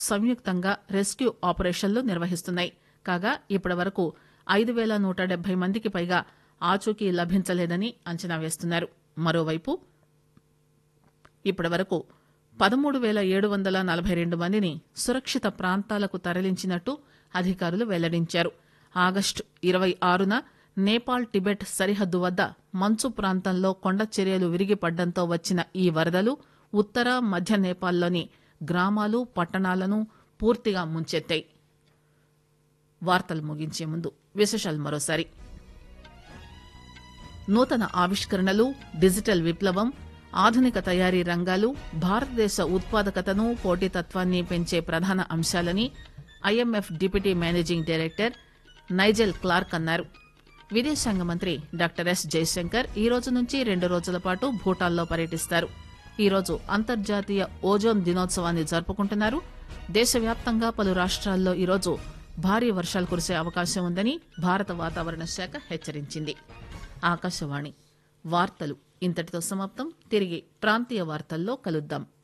సంయుక్తంగా రెస్క్యూ ఆపరేషన్లు నిర్వహిస్తున్నాయి కాగా ఇప్పటి వరకు ఐదు పేల నూట డెబ్బై మందికి పైగా ఆచూకీ లభించలేదని అంచనా వేస్తున్నారు మరోవైపు ఇప్పటి వరకు పదమూడు పేల ఏడు వందల నలభై రెండు మందిని సురక్షిత ప్రాంతాలకు తరలించినట్టు అధికారులు వెల్లడించారు ఆగస్టు ఇరవై ఆరున నేపాల్ టిబెట్ సరిహద్దు వద్ద మంచు ప్రాంతంలో కొండ చర్యలు విరిగిపడ్డంతో వచ్చిన ఈ వరదలు ఉత్తర మధ్య నేపాల్లోని గ్రామాలు పట్టణాలను పూర్తిగా ముంచెత్తాయి వార్తలు ముగించే ముందు విశేషాలు మరోసారి నూతన ఆవిష్కరణలు డిజిటల్ విప్లవం ఆధునిక తయారీ రంగాలు భారతదేశ ఉత్పాదకతను పోటీతత్వాన్ని పెంచే ప్రధాన అంశాలని I M F deputy managing director Nigel Clarke అన్నారు విదేశాంగ మంత్రి డాక్టర్ ఎస్ జయశంకర్ ఈ రోజు నుంచి రెండు రోజుల పాటు భూటాన్లో పర్యటిస్తారు ఈ రోజు అంతర్జాతీయ ఓజోన్ దినోత్సవాన్ని జరుపుకుంటున్నారు దేశవ్యాప్తంగా పలు రాష్ట్రాల్లో ఈరోజు భారీ వర్షాలు కురిసే అవకాశం ఉందని భారత వాతావరణ శాఖ హెచ్చరించింది ఆకాశవాణి వార్తలు ఇంతటితో సమాప్తం తిరిగి ప్రాంతీయ వార్తల్లో కలుద్దాం